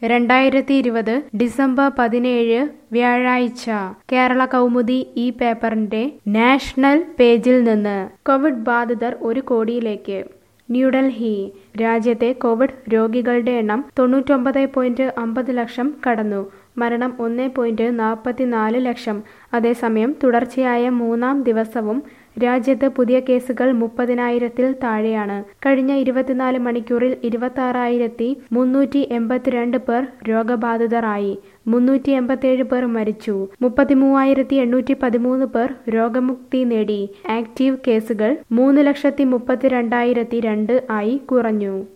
രണ്ടായിരത്തി ഇരുപത് ഡിസംബർ പതിനേഴ് വ്യാഴാഴ്ച കേരള കൗമുദി ഈ പേപ്പറിന്റെ നാഷണൽ പേജിൽ നിന്ന് കോവിഡ് ബാധിതർ ഒരു കോടിയിലേക്ക് ന്യൂഡൽഹി രാജ്യത്തെ കോവിഡ് രോഗികളുടെ എണ്ണം തൊണ്ണൂറ്റൊമ്പത് പോയിന്റ് അമ്പത് ലക്ഷം കടന്നു മരണം ഒന്ന് പോയിന്റ് നാൽപ്പത്തിനാല് ലക്ഷം അതേസമയം തുടർച്ചയായ മൂന്നാം ദിവസവും രാജ്യത്ത് പുതിയ കേസുകൾ മുപ്പതിനായിരത്തിൽ താഴെയാണ് കഴിഞ്ഞ ഇരുപത്തിനാല് മണിക്കൂറിൽ ഇരുപത്തി ആറായിരത്തി മുന്നൂറ്റി എൺപത്തിരണ്ട് പേർ രോഗബാധിതരായി മുന്നൂറ്റി എൺപത്തിയേഴ് പേർ മരിച്ചു മുപ്പത്തിമൂവായിരത്തി എണ്ണൂറ്റി പതിമൂന്ന് പേർ രോഗമുക്തി നേടി ആക്റ്റീവ് കേസുകൾ മൂന്ന് ലക്ഷത്തി മുപ്പത്തിരണ്ടായിരത്തി രണ്ട് ആയി കുറഞ്ഞു